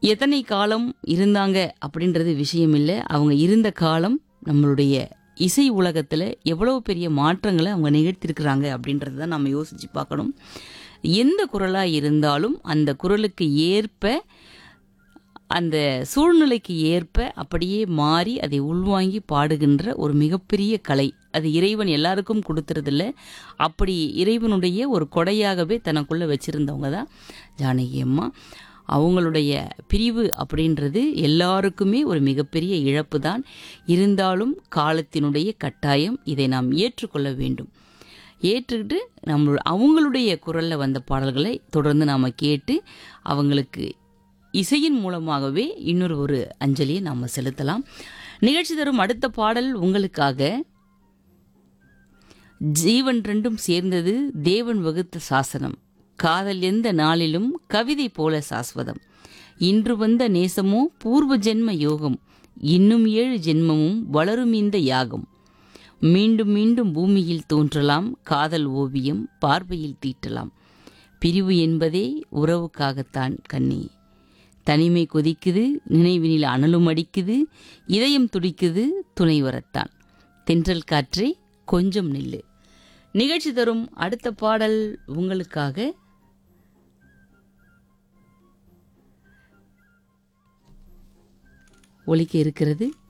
எத்தனை காலம் இருந்தாங்க அப்படின்றது விஷயம் இல்லை அவங்க இருந்த காலம் நம்மளுடைய இசை உலகத்தில் எவ்வளோ பெரிய மாற்றங்களை அவங்க நிகழ்த்திருக்கிறாங்க அப்படின்றது தான் நம்ம யோசித்து பார்க்கணும் எந்த குரலாக இருந்தாலும் அந்த குரலுக்கு ஏற்ப அந்த சூழ்நிலைக்கு ஏற்ப அப்படியே மாறி அதை உள்வாங்கி பாடுகின்ற ஒரு மிகப்பெரிய கலை அது இறைவன் எல்லாருக்கும் கொடுத்துறதில்ல அப்படி இறைவனுடைய ஒரு கொடையாகவே தனக்குள்ளே வச்சுருந்தவங்க தான் ஜானகி அம்மா அவங்களுடைய பிரிவு அப்படின்றது எல்லாருக்குமே ஒரு மிகப்பெரிய இழப்பு தான் இருந்தாலும் காலத்தினுடைய கட்டாயம் இதை நாம் ஏற்றுக்கொள்ள வேண்டும் ஏற்றுக்கிட்டு நம்ம அவங்களுடைய குரலில் வந்த பாடல்களை தொடர்ந்து நாம் கேட்டு அவங்களுக்கு இசையின் மூலமாகவே இன்னொரு ஒரு அஞ்சலியை நாம் செலுத்தலாம் நிகழ்ச்சி தரும் அடுத்த பாடல் உங்களுக்காக ஜீவன் ரெண்டும் சேர்ந்தது தேவன் வகுத்த சாசனம் காதல் எந்த நாளிலும் கவிதை போல சாஸ்வதம் இன்று வந்த நேசமோ பூர்வ ஜென்ம யோகம் இன்னும் ஏழு ஜென்மமும் வளரும் இந்த யாகம் மீண்டும் மீண்டும் பூமியில் தோன்றலாம் காதல் ஓவியம் பார்வையில் தீட்டலாம் பிரிவு என்பதே உறவுக்காகத்தான் கண்ணே தனிமை கொதிக்குது நினைவினில் அனலும் அடிக்குது இதயம் துடிக்குது துணை வரத்தான் தென்றல் காற்றே கொஞ்சம் நில்லு நிகழ்ச்சி தரும் அடுத்த பாடல் உங்களுக்காக ஒலிக்க இருக்கிறது